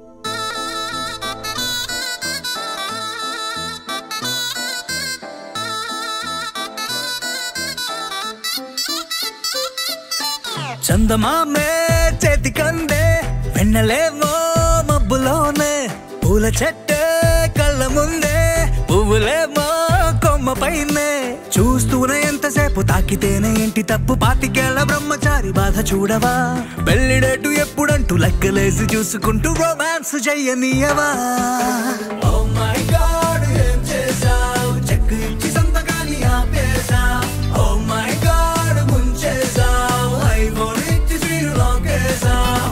చందమామే చేతి కందే వెన్నలేమో మబ్బులోనే పూల చెట్టే కళ్ళ ముందే పువ్వులేమో కొమ్మ పైనే చూస్తూనే ఎంతసేపు తాకితేనే ఏంటి తప్పు పాతికేళ్ల బ్రహ్మచారి బాధ చూడవా పెళ్లిడేటు ఎప్పుడంటూ లెక్కలేసి చూసుకుంటూ రొమాన్స్ చెయ్యనీయవా Oh my God, ఏం చేశావ్? చెక్కు ఇచ్చి సంతకాన్ని ఆపేశావ్. Oh my God, ముంచేశావ్. ఐఫోన్ ఇచ్చి screen lock చేశావ్.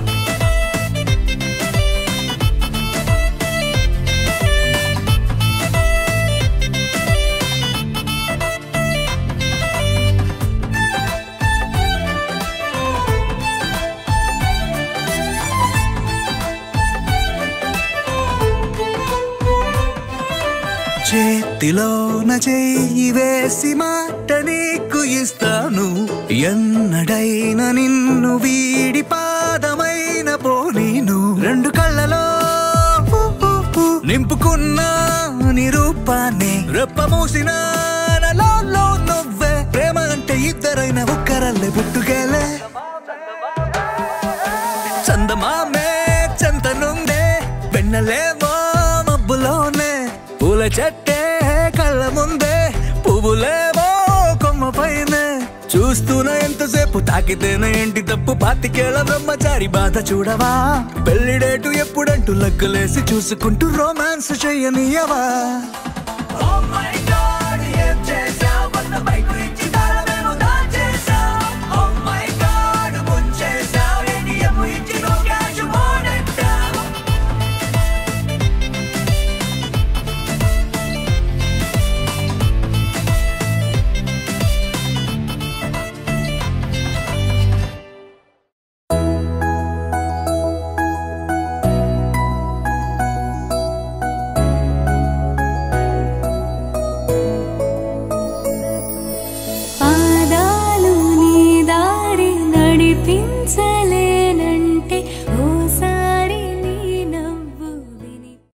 చేతిలోన చెయ్యి వేసి మాట నీకు ఇస్తాను ఎన్నడైనా నిన్ను వీడి పాదమైన పోనీను రెండు కళ్ళలో ఊ, ఊ, ఊ, నింపుకున్నా నీ రూపాన్ని రెప్ప మూసిన నాలో నువ్వే ప్రేమ అంటే ఇద్దరైన ఒక్కరల్లే పుట్టుకేలే చందమామే చెంతనుందే వెన్నలేమో మబ్బులోనే పూల చెట్టే కళ్ళ ముందే పువ్వులేమో కొమ్మ పైనే చూస్తూనే ఎంతసేపు తాకితేనే ఏంటి తప్పు పాతికేళ్ల బ్రహ్మచారి బాధ చూడవా పెళ్లిడేటు ఎప్పుడంటూ లెక్కలేసి చూసుకుంటూ రొమాన్స్ చెయ్యనియవా Oh my God, ఏం చేశావ్? వంద బైకులు ఇచ్చి